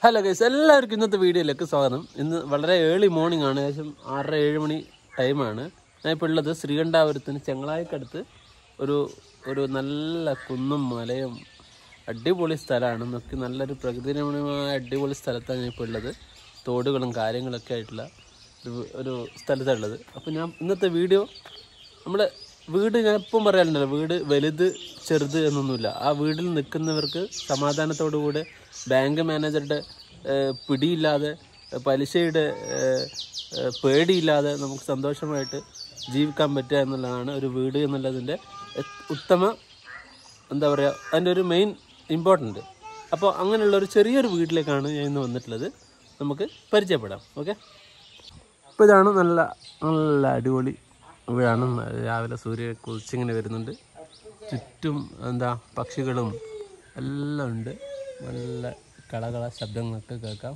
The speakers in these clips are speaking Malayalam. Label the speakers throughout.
Speaker 1: ഹലോ ഗൈസ് എല്ലാവർക്കും ഇന്നത്തെ വീഡിയോയിലേക്ക് സ്വാഗതം ഇന്ന് വളരെ ഏർലി മോർണിംഗ് ആണ് ഏകദേശം ആറര ഏഴ് മണി ടൈമാണ് ഞാൻ ഇപ്പോൾ ഉള്ളത് ശ്രീകണ്ഠാപുരത്തിന് ചെങ്ങളായിക്കടുത്ത് ഒരു ഒരു നല്ല കുന്നും മലയും അടിപൊളി സ്ഥലമാണ് നോക്കി നല്ലൊരു പ്രകൃതി രമണീയമായ അടിപൊളി സ്ഥലത്താണ് ഞാൻ ഇപ്പോൾ ഉള്ളത് തോടുകളും കാര്യങ്ങളൊക്കെ ആയിട്ടുള്ള ഒരു ഒരു സ്ഥലത്താണ് ഉള്ളത് അപ്പോൾ ഞാൻ ഇന്നത്തെ വീഡിയോ നമ്മൾ വീട് ഞാൻ ഇപ്പം പറയാറുണ്ടല്ലോ വീട് വലുത് ചെറുത് എന്നൊന്നുമില്ല ആ വീട്ടിൽ നിൽക്കുന്നവർക്ക് സമാധാനത്തോടു കൂടെ ബാങ്ക് മാനേജറുടെ ഏഹ്, പിടിയില്ലാതെ ഏഹ്, പലിശയുടെ ഏഹ്, ഏഹ്, പേടിയില്ലാതെ നമുക്ക് സന്തോഷമായിട്ട് ജീവിക്കാൻ പറ്റുക എന്നുള്ളതാണ് ഒരു വീട് എന്നുള്ളതിൻ്റെ എ- ഉത്തമ എന്താ പറയുക അതിൻ്റെ ഒരു മെയിൻ ഇമ്പോർട്ടൻ്റ് അപ്പോൾ അങ്ങനെയുള്ള ഒരു ചെറിയൊരു വീട്ടിലേക്കാണ് ഞാൻ ഇന്ന് വന്നിട്ടുള്ളത് നമുക്ക് പരിചയപ്പെടാം ഓക്കെ ഇപ്പോൾ ഇതാണ് നല്ല നല്ല അടിപൊളി ഇവിടെയാണ് രാവിലെ സൂര്യ കുതിച്ചിങ്ങനെ വരുന്നുണ്ട് ചുറ്റും എന്താ പക്ഷികളും എല്ലാം ഉണ്ട് നല്ല കളകള ശബ്ദങ്ങളൊക്കെ കേൾക്കാം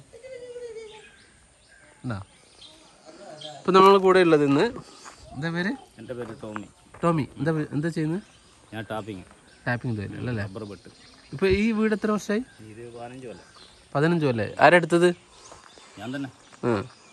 Speaker 1: എന്നാ ഇപ്പം നമ്മൾ കൂടെ ഉള്ളത് ഇന്ന് എന്താ പേര്
Speaker 2: എൻ്റെ പേര് ടോമി
Speaker 1: ടോമി എന്താ പേ- എന്താ ചെയ്യുന്നത്
Speaker 2: ഞാൻ ടാപ്പിങ്
Speaker 1: ടാപ്പിംഗ് തൊഴിൽ അല്ലേ
Speaker 2: റബ്ബർ വെട്ട്
Speaker 1: ഇപ്പോൾ ഈ വീട് എത്ര വർഷമായി
Speaker 2: ഇത് പതിനഞ്ച് കൊല്ലം
Speaker 1: പതിനഞ്ച് കൊല്ലേ ആരെടുത്തത്
Speaker 2: ഞാൻ തന്നെ
Speaker 1: ആ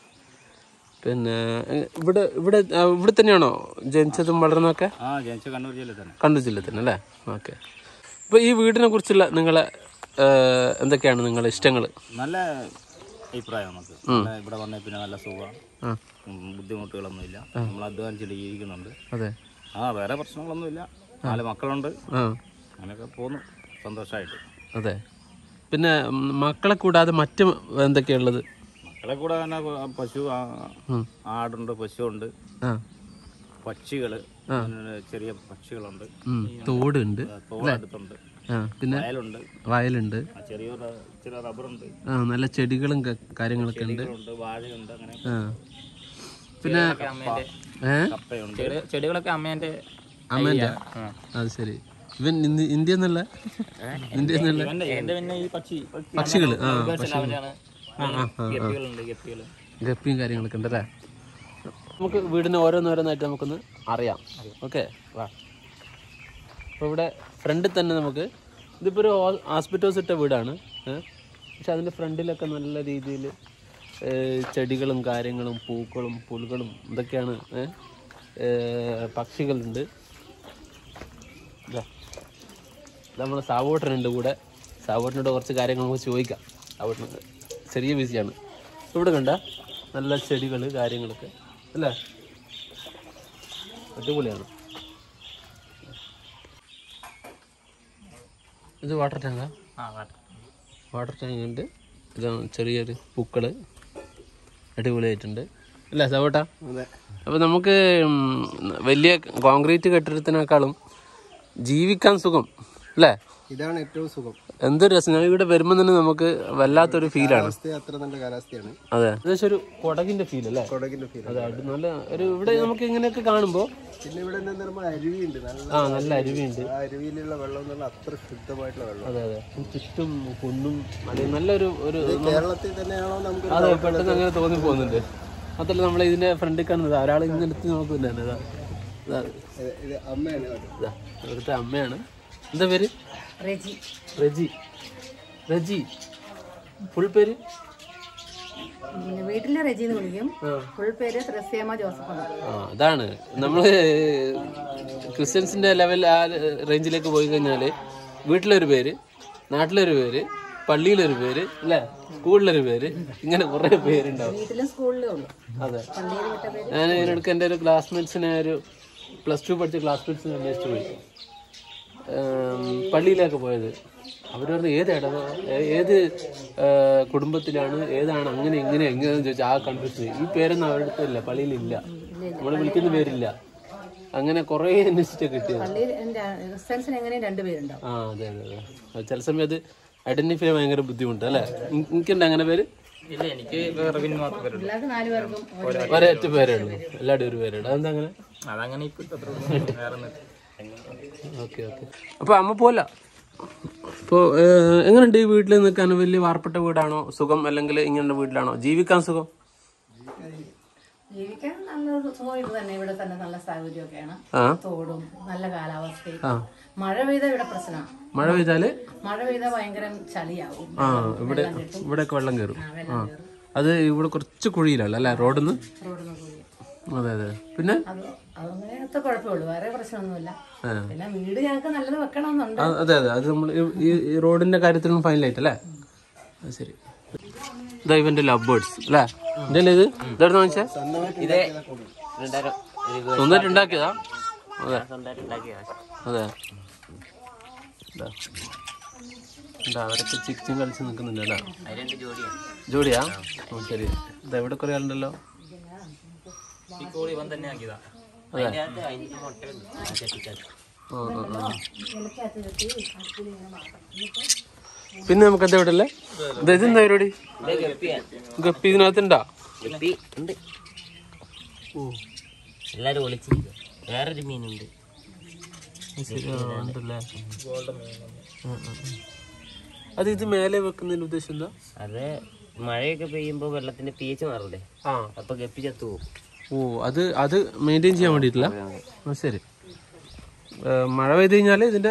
Speaker 1: പിന്നെ എ- ഇവിടെ ഇവിടെ ആ, ഇവിടെ തന്നെയാണോ ജനിച്ചതും വളർന്നതൊക്കെ
Speaker 2: ആ ജനിച്ച കണ്ണൂർ ജില്ലയിൽ തന്നെ
Speaker 1: കണ്ണൂർ ജില്ലയിൽ തന്നെ അല്ലേ ഓക്കെ അപ്പോൾ ഈ വീടിനെ കുറിച്ചുള്ള നിങ്ങളെ ഏ, എന്തൊക്കെയാണ് നിങ്ങളുടെ ഇഷ്ടങ്ങൾ
Speaker 2: നല്ല അഭിപ്രായം നമുക്ക് നല്ല ഇവിടെ വന്നേ പിന്നെ നല്ല സുഖമാണ്
Speaker 1: ആ
Speaker 2: ഉം, ബുദ്ധിമുട്ടുകളൊന്നുമില്ല നമ്മൾ അധ്വാനിച്ചിട്ട് ജീവിക്കുന്നുണ്ട്
Speaker 1: അതെ
Speaker 2: ആ വേറെ പ്രശ്നങ്ങളൊന്നുമില്ല നാല് മക്കളുണ്ട്
Speaker 1: ആ
Speaker 2: അങ്ങനെയൊക്കെ പോകുന്നു സന്തോഷമായിട്ട്
Speaker 1: അതെ പിന്നെ ഉം, മക്കളെ കൂടാതെ മറ്റ് എന്തൊക്കെയുള്ളത്
Speaker 2: മക്കളെ കൂടെ തന്നെ പശു ആ, ആടുണ്ട് പശുവുണ്ട്
Speaker 1: ആ
Speaker 2: പക്ഷികൾ ചെറിയ പക്ഷികളുണ്ട്
Speaker 1: ഉം, തോടുണ്ട്
Speaker 2: തോടടുത്തുണ്ട്
Speaker 1: ആ പിന്നെ
Speaker 2: വയലുണ്ട്
Speaker 1: വയലുണ്ട്
Speaker 2: ആ ചെറിയൊരു ചെറിയ റബ്ബറുണ്ട്
Speaker 1: ആ നല്ല ചെടികളും ക- കാര്യങ്ങളൊക്കെ ഉണ്ട്
Speaker 2: ഉണ്ട് വാഴയുണ്ട് അങ്ങനെ
Speaker 1: ആ പിന്നെ ഏ
Speaker 2: കപ്പയുണ്ട്
Speaker 3: ചെടികളൊക്കെ അമ്മേന്റെ
Speaker 1: അമ്മേൻ്റെ അത് ശരി ഇവൻ ഇന്ത്യ ഇന്ത്യ എന്നല്ല ഇന്ത്യ എന്നല്ല
Speaker 3: എന്റെ പിന്നെ ഈ പക്ഷി
Speaker 1: പക്ഷികൾ ആ പക്ഷികൾ
Speaker 3: അവരാണ്
Speaker 1: ആ ആ ആ
Speaker 3: ഗപ്പികളുണ്ട് ഗപ്പികള്
Speaker 1: ഗപ്പിയും കാര്യങ്ങളൊക്കെ ഉണ്ടല്ലേ നമുക്ക് വീടിന് ഓരോന്നോരോന്നായിട്ട് നമുക്കൊന്ന് അറിയാം ഓക്കെ വാ അപ്പോൾ ഇവിടെ ഫ്രണ്ടിൽ തന്നെ നമുക്ക് ഇതിപ്പോൾ ഒരു ഹോസ്പിറ്റൽസ് ഇട്ട വീടാണ് ഏ? പക്ഷെ അതിൻ്റെ ഫ്രണ്ടിലൊക്കെ നല്ല രീതിയിൽ ചെടികളും കാര്യങ്ങളും പൂക്കളും പുലുകളും ഇതൊക്കെയാണ് ഏ? ഏ, പക്ഷികളുണ്ട് ഇതാ നമ്മൾ സാവോട്ടനുണ്ട് കൂടെ സാവോട്ടനോട് കുറച്ച് കാര്യങ്ങൾ നമുക്ക് ചോദിക്കാം സാവോട്ടന് ചെറിയ ബിസിയാണ് ഇവിടെ കണ്ട നല്ല ചെടികൾ കാര്യങ്ങളൊക്കെ അല്ലേ അടിപൊളിയാണ് ഇത് വാട്ടർ ടാങ്കാ
Speaker 3: ആ വാട്ടർ
Speaker 1: വാട്ടർ ടാങ്ക് ഉണ്ട് ഇതാണ് ചെറിയൊരു പൂക്കൾ അടിപൊളിയായിട്ടുണ്ട് അല്ലേ സവോട്ട അപ്പോൾ നമുക്ക് ഉം, വലിയ കോൺക്രീറ്റ് കെട്ടിടത്തിനേക്കാളും ജീവിക്കാൻ സുഖം അല്ലേ
Speaker 4: ഇതാണ് ഏറ്റവും സുഖം
Speaker 1: എന്തൊരു രസം ഞാൻ ഇവിടെ വരുമ്പോൾ തന്നെ നമുക്ക് വല്ലാത്തൊരു ഫീലാണ്
Speaker 4: കാലാവസ്ഥ അത്ര നല്ല കാലാവസ്ഥയാണ്
Speaker 1: അതെ ഏകദേശം ഒരു കൊടകിന്റെ ഫീൽ അല്ലേ
Speaker 4: കൊടകിന്റെ ഫീൽ
Speaker 1: അതെ അത് നല്ല ഒരു ഇവിടെ നമുക്ക് ഇങ്ങനെയൊക്കെ കാണുമ്പോൾ
Speaker 4: പിന്നെ ഇവിടെ എന്താ പറയുമ്പോൾ അരുവിയുണ്ട് നല്ല
Speaker 1: ആ നല്ല അരുവിയുണ്ട്
Speaker 4: ആ അരുവിയിലുള്ള വെള്ളം എന്ന് പറഞ്ഞാൽ അത്ര ശുദ്ധമായിട്ടുള്ള വെള്ളം
Speaker 1: അതെ അതെ ചുറ്റും കുന്നും മലയും നല്ലൊരു ഒരു
Speaker 4: കേരളത്തിൽ തന്നെയാണോ നമുക്ക്
Speaker 1: അതെ പെട്ടെന്ന് അങ്ങനെ തോന്നി പോകുന്നുണ്ട് അതല്ല നമ്മൾ ഇതിന്റെ ഫ്രണ്ടിൽ കാണുന്നത് ഒരാൾ ഇങ്ങനെ എടുത്ത് നോക്കുന്നുണ്ട് ഇതാ ഇതാ
Speaker 4: ഇത് ഇത് അമ്മയാണ് അത്.
Speaker 1: ഇതാ ഇവിടുത്തെ അമ്മയാണ് എന്താ പേര്
Speaker 5: റെജി
Speaker 1: റജി റജി ഫുൾ പേര്
Speaker 5: പിന്നെ വീട്ടിലെ റെജി എന്ന് വിളിക്കും ഫുൾ പേര് ത്രസ്യമ്മ ജോസഫ് ആണ്
Speaker 1: ആ അതാണ് നമ്മള് ക്രിസ്ത്യൻസിന്റെ ലെവൽ ആ റേഞ്ചിലേക്ക് പോയി കഴിഞ്ഞാല് വീട്ടിലൊരു പേര് നാട്ടിലൊരു പേര് പള്ളിയിലൊരു പേര് അല്ലേ സ്കൂളിലൊരു പേര് ഇങ്ങനെ കുറെ പേരുണ്ടാവും
Speaker 5: വീട്ടിലും സ്കൂളിലും ഉള്ളു
Speaker 1: അതെ
Speaker 5: പള്ളിയിൽ വിട്ട പേര്
Speaker 1: ഞാൻ ഇതിനിടയ്ക്ക് എൻ്റെ ഒരു ക്ലാസ്മേറ്റ്സിനെ ഒരു പ്ലസ് ടു പഠിച്ച ക്ലാസ്മേറ്റ്സിനെ അന്വേഷിച്ച് പോയി ഏം, പള്ളിയിലേക്ക് പോയത് അവർ പറഞ്ഞു ഏത് ഇടവ ഏ- ഏത് ഏ, കുടുംബത്തിലാണ് ഏതാണ് അങ്ങനെ ഇങ്ങനെ എങ്ങനെയാണെന്ന് ചോദിച്ചാൽ ആ കൺഫ്യൂഷൻ ഈ പേരൊന്നും അവരുടെ അടുത്ത് ഇല്ല പള്ളിയിലില്ല നമ്മൾ വിളിക്കുന്ന പേരില്ല അങ്ങനെ കുറേ അന്വേഷിച്ചിട്ട് കിട്ടിയത്
Speaker 5: പള്ളിയിൽ ക്രിസ്ത്യൻസിന് എങ്ങനെയും രണ്ടുപേരുണ്ടാവും
Speaker 1: ആ അതെ അതെ അതെ അത് ചില സമയത്ത് ഐഡന്റിഫൈ ഭയങ്കര ബുദ്ധിമുട്ട് അല്ലേ എനി- എനിക്കുണ്ട് അങ്ങനെ പേര്
Speaker 3: ഇല്ല എനിക്ക് റബിന് മാത്രം വരുള്ളൂ
Speaker 5: എല്ലാവർക്കും നാല് പേർക്കും ഒരു
Speaker 1: ഒരേറ്റ പേരേ ഉള്ളൂ എല്ലാവരുടെയും ഒരു പേരുണ്ട് അതെന്താ അങ്ങനെ
Speaker 3: അതങ്ങനെ ഇപ്പൊ അത്ര വേറെ ഒന്നും
Speaker 1: ഓക്കെ ഓക്കെ അപ്പോൾ അമ്മ പോല ഇപ്പോൾ എങ്ങനെയുണ്ട് ഈ വീട്ടിൽ നിൽക്കാൻ വലിയ വാർപ്പെട്ട വീടാണോ സുഖം അല്ലെങ്കിൽ ഇങ്ങനെയുള്ള വീട്ടിലാണോ ജീവിക്കാൻ സുഖം
Speaker 5: ജീവിക്കാൻ നല്ല സുഖം ഇത് തന്നെ ഇവിടെ തന്നെ നല്ല സൗകര്യമൊക്കെയാണ്
Speaker 1: ആ
Speaker 5: തോടും നല്ല കാലാവസ്ഥയും
Speaker 1: ആ
Speaker 5: മഴ പെയ്താൽ ഇവിടെ പ്രശ്നമാണ്
Speaker 1: മഴ പെയ്താല്
Speaker 5: മഴ പെയ്താൽ ഭയങ്കര ചളിയാവും
Speaker 1: ആ ഇവിടെ ഇവിടെയൊക്കെ വെള്ളം കയറും
Speaker 5: ആ, വെള്ളം കയറും
Speaker 1: അത് ഇവിടെ കുറച്ച് കുഴിയിലല്ല അല്ലേ റോഡിൽ നിന്ന്
Speaker 5: റോഡിന് പോയി
Speaker 1: അതെ അതെ പിന്നെ
Speaker 5: അത് അതങ്ങനെയൊക്കെ കുഴപ്പമുള്ളൂ വേറെ പ്രശ്നമൊന്നുമില്ല
Speaker 1: ആ.
Speaker 5: പിന്നെ വീട് ഞങ്ങൾക്ക് നല്ലത് വെക്കണമെന്നുണ്ട്
Speaker 1: ആ, അതെ അതെ അത് നമ്മൾ ഈ ഈ റോഡിന്റെ കാര്യത്തിലും ഫൈനലായിട്ട് അല്ലേ അത് ശരി ഇതാ ഇവന്റെ ലവ് ബേർഡ്സ് അല്ലേ ഇതല്ലേ ഇത് ഇതായിരുന്നു വാങ്ങിച്ചേ
Speaker 3: ഇത് രണ്ടായിരം
Speaker 1: സ്വന്തമായിട്ട് ഉണ്ടാക്കിയതാ അതെ
Speaker 3: സ്വന്തമായിട്ട് ഉണ്ടാക്കിയ
Speaker 1: അതെ ഇതാ. ഇതാ അവരൊക്കെ ചിക്സും കളിച്ച് നിൽക്കുന്നുണ്ട് അല്ലേ
Speaker 3: അത് രണ്ട് ജോഡിയാണ്
Speaker 1: ജോഡിയാ ഓ ശരി ഇതാ ഇവിടെ കുറേ ആളുണ്ടല്ലോ
Speaker 3: ഈ കോഴി ഇവൻ തന്നെ ആക്കിയതാ അതിന്റെ അകത്ത് അതിന്റെ മുട്ടയുണ്ട് ആ ചട്ടിക്കകത്ത്
Speaker 1: ആ, ആ, ആ. പിന്നെ നമുക്ക് എന്താ ഇവിടെ അല്ലേ ഇതെന്താ പരിപാടി
Speaker 3: ഇത് ഗപ്പിയാ
Speaker 1: ഗപ്പി ഇതിനകത്തുണ്ടാ
Speaker 3: ഗപ്പി ഉണ്ട്
Speaker 1: ഓ
Speaker 3: എല്ലാരും ഒളിച്ചിരിക്കുക വേറൊരു മീനുണ്ട്
Speaker 1: ശരി ആ, ഉണ്ടല്ലേ ആ, ആ, ആ. അത് ഇത് മേലെ വെക്കുന്നതിന്റെ ഉദ്ദേശം എന്താ
Speaker 3: അത് മഴയൊക്കെ പെയ്യുമ്പോ വെള്ളത്തിന്റെ പി എച്ച് മാറൂലേ
Speaker 1: ആ
Speaker 3: അപ്പൊ ഗപ്പി ചത്തു പോകും
Speaker 1: ഓ അത് അത് മെയിൻറ്റെയിൻ ചെയ്യാൻ വേണ്ടിയിട്ടില്ല ആ ശരി ഏ, മഴ പെയ്ത് കഴിഞ്ഞാല് ഇതിന്റെ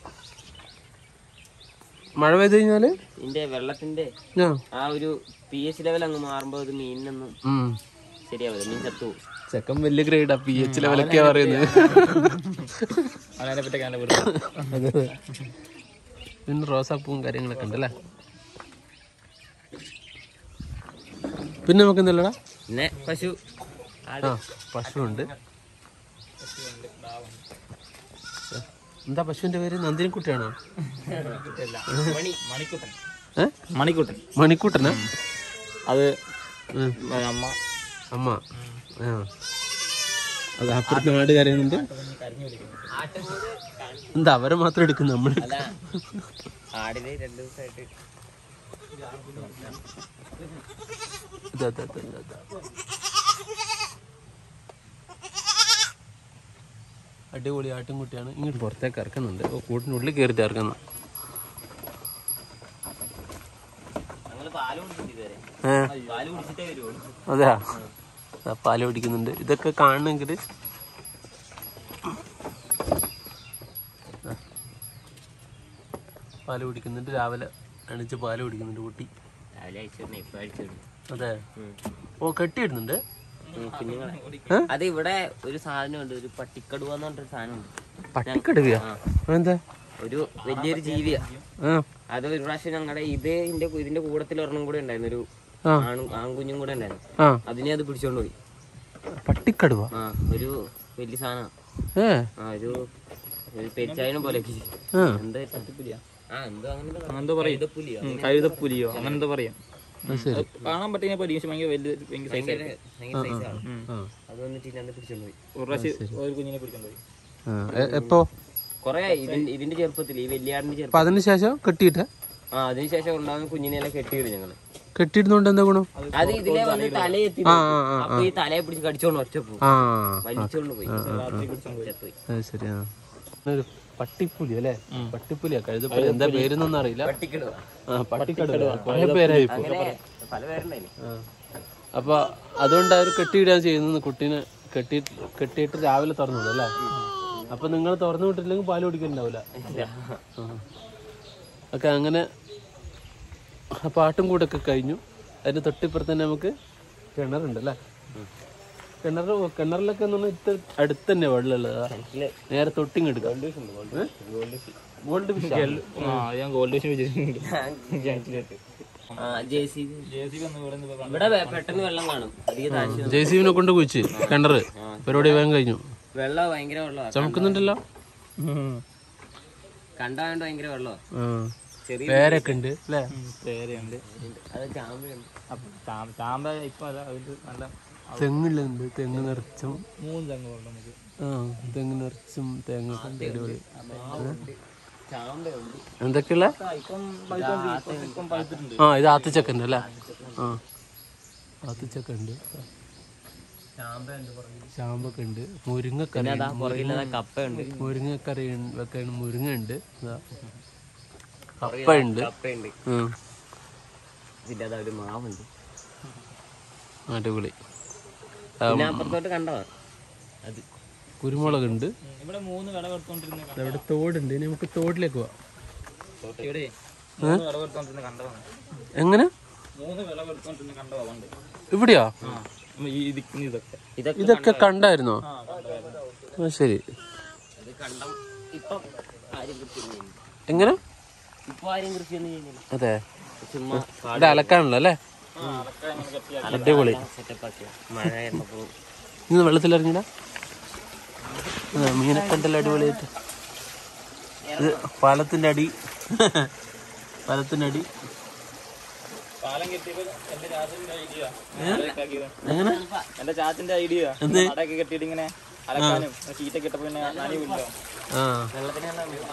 Speaker 1: മഴ പെയ്ത് കഴിഞ്ഞാല്
Speaker 3: ഇതിന്റെ വെള്ളത്തിന്റെ
Speaker 1: ആ
Speaker 3: ആ ഒരു പി എച്ച് ലെവൽ അങ്ങ് മാറുമ്പോ അത് മീനിനൊന്നും
Speaker 1: ഉം.
Speaker 3: ശരിയാവില്ല മീൻ ചത്തു പോകും
Speaker 1: ചെക്കൻ വലിയ ഗ്രേഡാ പി എച്ച് ലെവലൊക്കെയാ പറയുന്നത്
Speaker 3: അതിനെ പറ്റി
Speaker 1: അതെ അതെ. പിന്നെ റോസാപ്പൂവും കാര്യങ്ങളൊക്കെ ഉണ്ടല്ലേ പിന്നെ നമുക്ക് എന്തല്ലടാ
Speaker 3: പിന്നെ പശു
Speaker 1: ആ പശുവുണ്ട് എന്താ പശുവിന്റെ പേര് നന്ദിനിക്കുട്ടിയാണോ
Speaker 3: മണി മണിക്കുട്ടൻ
Speaker 1: ഏ
Speaker 3: മണിക്കുട്ടൻ
Speaker 1: മണിക്കൂട്ടനാ
Speaker 3: അത്
Speaker 1: ഉം.
Speaker 3: അമ്മ
Speaker 1: അമ്മ ആ അത് അപ്പുറത്തെ നാട് കരയുന്നുണ്ട് എന്താ അവരെ മാത്രം എടുക്കുന്നു നമ്മൾ
Speaker 3: അല്ല ആടിന് രണ്ടു ദിവസമായിട്ട്
Speaker 1: ഇതാ, ഇതാ, ഇതാ, ഇതാ, ഇതാ. അടിപൊളി ആട്ടിൻകുട്ടിയാണ് ഇങ്ങോട്ട് പുറത്തേക്ക് ഇറക്കുന്നുണ്ട് ഓ കൂട്ടിനുള്ളിൽ കയറിയിട്ട് ഇറക്കുന്നു
Speaker 3: ഞങ്ങള് പാല് കുടിച്ചിട്ട് ഇതുവരെ
Speaker 1: ഏ
Speaker 3: പാല് കുടിച്ചിട്ടേ വരുള്ളൂ
Speaker 1: അതെയാ ദാ പാല് കുടിക്കുന്നുണ്ട് ഇതൊക്കെ കാണണമെങ്കിൽ പാല് കുടിക്കുന്നുണ്ട് രാവിലെ എണിച്ച് പാല് കുടിക്കുന്നുണ്ട് കുട്ടി
Speaker 3: രാവിലെ അയച്ചിരുന്നു ഇപ്പൊ അയച്ചിരുന്നു
Speaker 1: അതെ ഓ കെട്ടിയിടുന്നുണ്ട്
Speaker 3: കുഞ്ഞുങ്ങളെ അത് ഇവിടെ ഒരു സാധനമുണ്ട് ഒരു പട്ടിക്കടുവ എന്ന് പറഞ്ഞൊരു സാധനമുണ്ട്
Speaker 1: പട്ടിക്കടുവയാ എന്താ
Speaker 3: ഒരു വലിയൊരു ജീവിയാ
Speaker 1: ആ
Speaker 3: അത് ഒരു പ്രാവശ്യം ഞങ്ങളുടെ ഇത് ഇതിന്റെ ഇതിന്റെ കൂടത്തിൽ ഒരെണ്ണം കൂടെ ഉണ്ടായിരുന്നു ഒരു
Speaker 1: ആ.
Speaker 3: ആണും ആൺകുഞ്ഞും കൂടെ ഉണ്ടായിരുന്നു
Speaker 1: ആ
Speaker 3: അതിനെ അത് പിടിച്ചോണ്ട് പോയി
Speaker 1: പട്ടിക്കടുവ
Speaker 3: ആ ഒരു വലിയ സാധനം
Speaker 1: ഏ
Speaker 3: ആ ഒരു ഒരു പെരിച്ചായനം പോലെ
Speaker 1: ആ
Speaker 3: എന്താ തട്ടിപ്പുലിയാ ആ എന്തോ അങ്ങനെ
Speaker 2: എന്തോ പറയും
Speaker 3: പുലിയോ
Speaker 2: കഴുതപ്പുലിയോ അങ്ങനെ എന്തോ പറയാം
Speaker 1: അത് ശരി
Speaker 2: കാണാൻ പറ്റിയ പരി പക്ഷെ ഭയങ്കര വലിയ ഭയങ്കര size
Speaker 3: ഭയങ്കര
Speaker 2: ആയിരുന്നു.
Speaker 3: ഭയങ്കര സൈസാണ്
Speaker 1: ആ
Speaker 3: അത് വന്നിട്ട് ഇതിനെ പിടിച്ചോണ്ട് പോയി
Speaker 2: ഒരു പ്രാവശ്യം ഒരു കുഞ്ഞിനെ പിടിക്കാൻ പോയി
Speaker 1: ആ എ- എപ്പോ
Speaker 3: കൊറേ ഇതിന്റെ ഇതിന്റെ ചെറുപ്പത്തിൽ ഈ വലിയാടിന്റെ
Speaker 1: അപ്പൊ
Speaker 3: ചെറുപ്പം
Speaker 1: അതിന് ശേഷം കെട്ടിയിട്ട്
Speaker 3: ആ അതിനുശേഷം ഉണ്ടാകുന്ന കുഞ്ഞിനെ എല്ലാം കെട്ടിയിടും ഞങ്ങള്
Speaker 1: കെട്ടിയിടുന്നോണ്ട് എന്താ ഗുണം
Speaker 3: അത് ഇതിലെ വന്ന് തലയെത്തി
Speaker 1: ആ ആ ആ
Speaker 3: അപ്പൊ ഈ തലയെ പിടിച്ച് കടിച്ചോണ്ട് ഒറ്റ പോകും
Speaker 1: ആ
Speaker 3: വലിച്ചോണ്ട് പോയി ചത്തുപോയി.
Speaker 1: അത് ശരി ആ ഒരു പട്ടിപ്പുലി അല്ലേ പട്ടിപ്പുലിയാ കഴുതപ്പുലി എന്താ പേരെന്നൊന്നും അറിയില്ല
Speaker 3: പട്ടിക്കിടുക
Speaker 1: ആ പട്ടിക്കടുവ കുറെ പേരായി ഇപ്പൊ
Speaker 3: അങ്ങനെ പല പേരുണ്ടായിന്
Speaker 1: ആ. അപ്പൊ അതുകൊണ്ട് അവർ കെട്ടിയിടാൻ ചെയ്യുന്നത് കുട്ടീനെ കെട്ടി കെട്ടിയിട്ട് രാവിലെ തുറന്നു അല്ലേ അപ്പൊ നിങ്ങൾ തുറന്നു വിട്ടില്ലെങ്കിൽ പാല് കുടിക്കലുണ്ടാവില്ല ഒക്കെ അങ്ങനെ അപ്പൊ ആട്ടും കൂടൊക്കെ കഴിഞ്ഞു അതിന് തൊട്ടിപ്പുറത്ത് തന്നെ നമുക്ക് കിണറുണ്ട് അല്ലേ കിണർ കിണറിലൊക്കെ എന്ന് പറഞ്ഞാൽ ഇത്ര അടുത്ത് തന്നെ വെള്ളമുള്ളതാ നേരെ തൊട്ടിങ് എടുക്കാം ഗോൾഡ് ഫിഷ്
Speaker 2: ആ ഞാൻ ഗോൾഡ് ഫിഷ് വെച്ചിട്ടുണ്ട്
Speaker 3: ജെ സി ഇവിടെ വെ- പെട്ടെന്ന് വെള്ളം കാണും അധികം താഴ്ച
Speaker 1: ജെ സി ബിനെ കൊണ്ട് കുഴിച്ച് കിണറ് പരിപാടി വേഗം കഴിഞ്ഞു
Speaker 3: വെള്ളം ഭയങ്കര വെള്ളമാണ്
Speaker 1: ചമക്കുന്നുണ്ടല്ലോ
Speaker 3: കണ്ടാണ്ട് ഭയങ്കര വെള്ളമാണ്
Speaker 1: ആ.
Speaker 3: ചെറിയ
Speaker 1: പേരൊക്കെ ഉണ്ട് അല്ലേ
Speaker 2: പേരയുണ്ട്
Speaker 3: അത് ചാമ്പയുണ്ട്
Speaker 2: അപ്പൊ ചാമ്പ ചാമ്പ ഇപ്പൊ അല്ല അത് നല്ല
Speaker 1: തെങ്ങുള്ളുണ്ട് തെങ്ങ് നിറച്ചും
Speaker 2: മൂന്ന് തെങ്ങുണ്ട് നമുക്ക്
Speaker 1: ആ തെങ്ങ് നിറച്ചും തേങ്ങ ഒക്കെ ഉണ്ട് അടിപൊളി
Speaker 3: ചാമ്പയുണ്ട്
Speaker 1: എന്തൊക്കെയുള്ള
Speaker 2: ഇപ്പം പഴുത്തോണ്ട് ഇപ്പം പഴുത്തിട്ടുണ്ട്
Speaker 1: ആ ഇത് ആത്തച്ചക്ക ഉണ്ട് അല്ലേ ആ ആത്തച്ചക്ക ഉണ്ട്
Speaker 3: ചാമ്പയുണ്ട് പുറകിൽ
Speaker 1: ചാമ്പൊക്കെ ഉണ്ട് മുരിങ്ങക്കറി
Speaker 3: അതാ പുറകിൽ കപ്പയുണ്ട്
Speaker 1: മുരിങ്ങക്കറി വെക്കാൻ മുരിങ്ങ ഉണ്ട് കപ്പ ഉണ്ട്
Speaker 3: കപ്പയുണ്ട്
Speaker 1: ഉം.
Speaker 3: പിന്നെ അതാ ഒരു മാവുണ്ട്
Speaker 1: അടിപൊളി
Speaker 3: പിന്നെ അപ്പുറത്തോട്ട് കണ്ടതാ അത്
Speaker 1: കുരുമുളക് ഉണ്ട്
Speaker 2: ഇവിടെ മൂന്ന് വിളവ് എടുത്തോണ്ടിരുന്ന
Speaker 1: അവിടെ തോടുണ്ട് ഇനി നമുക്ക് തോട്ടിലേക്ക് പോവാം
Speaker 2: ഇവിടെ മൂന്ന് വിളവ് എടുത്തോണ്ടിരുന്ന കണ്ടതാണ്
Speaker 1: എങ്ങനെ
Speaker 2: മൂന്ന് വിളവ് എടുത്തോണ്ടിരുന്ന കണ്ടതാ പണ്ട്
Speaker 1: ഇവിടെയാ
Speaker 2: ആ ഈ ഇതിക്കുന്ന ഇതൊക്കെ
Speaker 3: ഇതൊക്കെ
Speaker 1: ഇതൊക്കെ കണ്ടായിരുന്നോ ആ, ശരി
Speaker 3: ഇത് കണ്ടം ഇപ്പം ആരും കൃഷി ചെയ്യുന്നില്ല
Speaker 1: എങ്ങനെ
Speaker 3: ഇപ്പൊ ആരും കൃഷിയൊന്നും ചെയ്യുന്നില്ല
Speaker 1: അതെ
Speaker 3: ചുമ്മാ
Speaker 1: ഇവിടെ അലക്കാണല്ലോ അല്ലേ അടിപൊളി
Speaker 3: സെറ്റപ്പ് ആക്കിയ മഴ എന്നപ്പോ
Speaker 1: ഇന്ന് വെള്ളത്തിലിറങ്ങിടാ മീനൊക്കെ ഉണ്ടല്ലോ അടിപൊളിയായിട്ട് ഇത് പാലത്തിന്റെ അടി പാലത്തിന്റെ അടി
Speaker 2: പാലം കെട്ടിയപ്പോ എന്റെ ചാച്ചന്റെ ഐഡിയ
Speaker 1: എങ്ങനെ
Speaker 2: എന്റെ ചാച്ചന്റെ ഐഡിയ
Speaker 1: എന്ത്?
Speaker 2: അടയൊക്കെ കെട്ടിയിട്ട് ഇങ്ങനെ അലക്കാനും ഷീറ്റൊക്കെ ഇട്ടപ്പോ പിന്നെ നനവില്ല
Speaker 1: ആ
Speaker 3: വെള്ളത്തിന്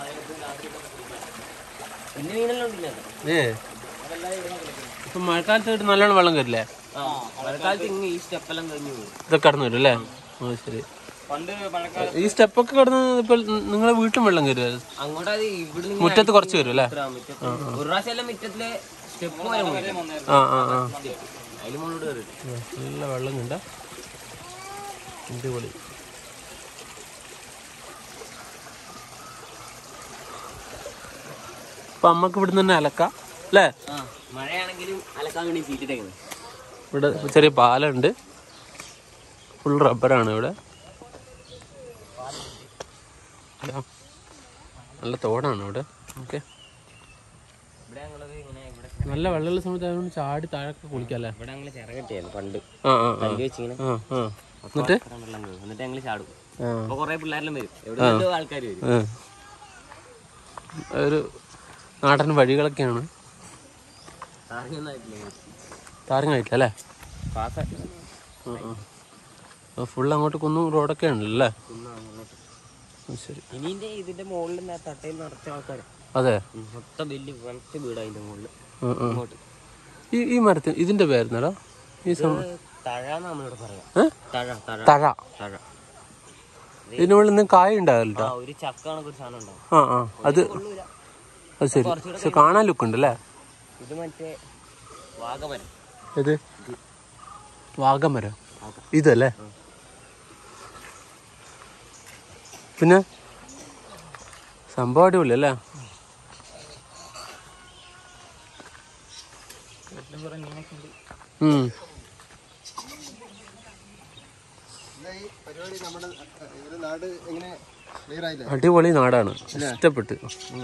Speaker 3: വലിയ മീനെല്ലാം ഉണ്ടില്ല
Speaker 1: ഏ ഇപ്പൊ മഴക്കാലത്ത് നല്ലോണം വെള്ളം കയറില്ലേ
Speaker 3: ആ മഴക്കാലത്ത് ഇങ്ങ് ഈ സ്റ്റെപ്പെല്ലാം കഴിഞ്ഞു പോകും
Speaker 1: ഇതൊക്കെ കടന്നു വരും അല്ലേ ആ ശരി
Speaker 2: പണ്ട് മഴക്കാലം
Speaker 1: ഈ സ്റ്റെപ്പൊക്കെ കടന്ന് ഇപ്പൊ നിങ്ങളെ വീട്ടിൽ വെള്ളം കയറുക
Speaker 3: അങ്ങോട്ട് അത് ഇവിടുന്ന് ഇങ്ങനെ
Speaker 1: മുറ്റത്ത് കുറച്ച് വരും അല്ലേ
Speaker 3: ഇത്ര മുറ്റത്ത് ഒരു പ്രാവശ്യം എല്ലാം മുറ്റത്തിലെ സ്റ്റെപ്പ് വരെ പോയി
Speaker 1: ആ ആ ആ
Speaker 3: അതിന് മുകളിലോട്ട് കയറി
Speaker 1: ആ, നല്ല വെള്ളം കണ്ട അടിപൊളി അപ്പൊ അമ്മക്ക് ഇവിടെ തന്നെ അലക്കാം അല്ലേ
Speaker 3: ആ മഴയാണെങ്കിലും അലക്കാൻ വേണ്ടി സീറ്റിട്ടേക്കുന്നത്
Speaker 1: ഇവിടെ ചെറിയ പാലമുണ്ട് ഫുൾ റബ്ബറാണ് ഇവിടെ ഇതാ. നല്ല തോടാണ് ഇവിടെ ഓക്കെ
Speaker 3: ഇവിടെ ഞങ്ങളത് ഇങ്ങനെ ഇവിടെ
Speaker 1: നല്ല വെള്ളമുള്ള സമയത്ത് അതുകൊണ്ട് ചാടി താഴൊക്കെ കുളിക്കാല്ലേ
Speaker 3: ഇവിടെ ഞങ്ങൾ ചിറകെട്ടിയായിരുന്നു പണ്ട്
Speaker 1: ആ ആ ആ
Speaker 3: കല്ല് വെച്ചിങ്ങനെ
Speaker 1: ആ ആ
Speaker 3: അപ്പൊ അത്രയും വെള്ളം കയറും എന്നിട്ട് ഞങ്ങൾ ചാടും
Speaker 1: ആ
Speaker 3: അപ്പൊ കൊറേ പിള്ളേരെല്ലാം വരും എവിടെ ആൾക്കാർ വരും
Speaker 1: ആ. ഒരു നാടൻ വഴികളൊക്കെയാണ്
Speaker 3: അറിയൊന്നും ആയിട്ടില്ല
Speaker 1: താരങ്ങായിട്ടില്ല അല്ലേ
Speaker 3: പാസ്സാക്കി
Speaker 1: ഫുൾ അങ്ങോട്ട് കുന്നും റോഡൊക്കെ ഉണ്ടല്ലോ അല്ലേ ആ, ശരി
Speaker 3: ഇനി ഇതിന്റെ ഇതിന്റെ മുകളിൽ തട്ടയിൽ നിറച്ച ആൾക്കാര്
Speaker 1: അതെ
Speaker 3: മൊത്തം വലിയ വനത്തെ വീടാ അതിന്റെ മുകളിൽ
Speaker 1: ആ, ആ.
Speaker 3: അങ്ങോട്ട്
Speaker 1: ഈ ഈ മരത്തിന് ഇതിന്റെ പേരുന്നടാ ഈ സം
Speaker 3: തഴാന്ന് നമ്മളിവിടെ പറയാം
Speaker 1: ഏ?
Speaker 3: തഴ തഴ
Speaker 1: തഴ
Speaker 3: തഴ
Speaker 1: ഇതിന്റെ മുകളിൽ നിന്ന് കായ ഉണ്ടാവില്ല
Speaker 3: ആ ഒരു ചക്ക കണക്ക് ഒരു സാധനം ഉണ്ടാവും
Speaker 1: ആ ആ അത്
Speaker 3: കൊള്ളൂല
Speaker 1: അത് ശരി പക്ഷെ കാണാൻ ലുക്ക് ഉണ്ട് അല്ലേ
Speaker 3: ഇത് മറ്റേ വാഗമരം
Speaker 1: ഇത് വാഗമരം ഇതല്ലേ പിന്നെ സംഭവം അടിപൊളി അല്ലേ ഉം.
Speaker 4: എന്നാ ഈ പരിപാടി നമ്മുടെ ഒരു നാട് എങ്ങനെ ക്ലിയർ ആയില്ലേ
Speaker 1: അടിപൊളി നാടാണ് ഇഷ്ടപ്പെട്ട്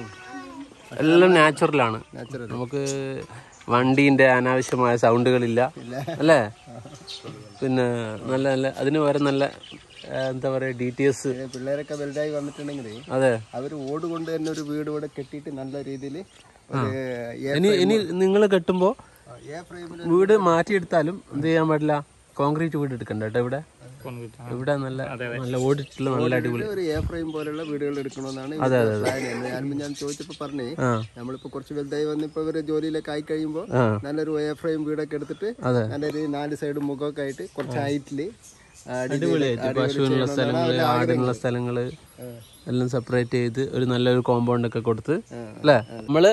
Speaker 1: എല്ലാം നാച്ചുറലാണ്
Speaker 4: നാച്ചുറൽ
Speaker 1: നമുക്ക് വണ്ടീന്റെ അനാവശ്യമായ സൗണ്ടുകളില്ല അല്ലേ പിന്നെ നല്ല നല്ല അതിന് വേറെ നല്ല ആ, എന്താ പറയാ ഡി ടി എസ്
Speaker 4: പിള്ളേരൊക്കെ വലുതായി വന്നിട്ടുണ്ടെങ്കിൽ
Speaker 1: അതെ
Speaker 4: അവർ ഓട് കൊണ്ട് തന്നെ ഒരു വീട് ഇവിടെ കെട്ടിയിട്ട് നല്ല രീതിയിൽ ഒരു
Speaker 1: ഇനി ഇനി നിങ്ങൾ കെട്ടുമ്പോ
Speaker 4: എ ഫ്രെയിമിൽ
Speaker 1: വീട് മാറ്റിയെടുത്താലും എന്ത് ചെയ്യാൻ പാടില്ല കോൺക്രീറ്റ് വീട് എടുക്കണ്ട കേട്ടോ ഇവിടെ ഇവിടെ നല്ല നല്ല ഓടിട്ടുള്ള നല്ല അടിപൊളി
Speaker 4: ഒരു എ ഫ്രെയിം പോലുള്ള വീടുകൾ എടുക്കണമെന്നാണ് ഇവരുടെ പ്ലാൻ എന്ന് ഞാൻ ഞാൻ ചോദിച്ചപ്പോ പറഞ്ഞേ
Speaker 1: ആ
Speaker 4: നമ്മളിപ്പോ കുറച്ച് വലുതായി വന്നിപ്പോ ഇവര് ജോലിയിലൊക്കെ ആയി കഴിയുമ്പോ
Speaker 1: ആ
Speaker 4: നല്ലൊരു എ ഫ്രെയിം വീടൊക്കെ എടുത്തിട്ട്
Speaker 1: അതെ
Speaker 4: നല്ല ഒരു നാല് സൈഡ് മുഖമൊക്കെ ആയിട്ട് കുറച്ച് ഹൈറ്റില്
Speaker 1: അടിപൊളിയായിട്ട് പശുവിനുള്ള സ്ഥലങ്ങള് ആടിനുള്ള സ്ഥലങ്ങള് എല്ലാം സെപ്പറേറ്റ് ചെയ്ത് ഒരു നല്ലൊരു കോമ്പൗണ്ട് ഒക്കെ കൊടുത്ത് അല്ലേ നമ്മള്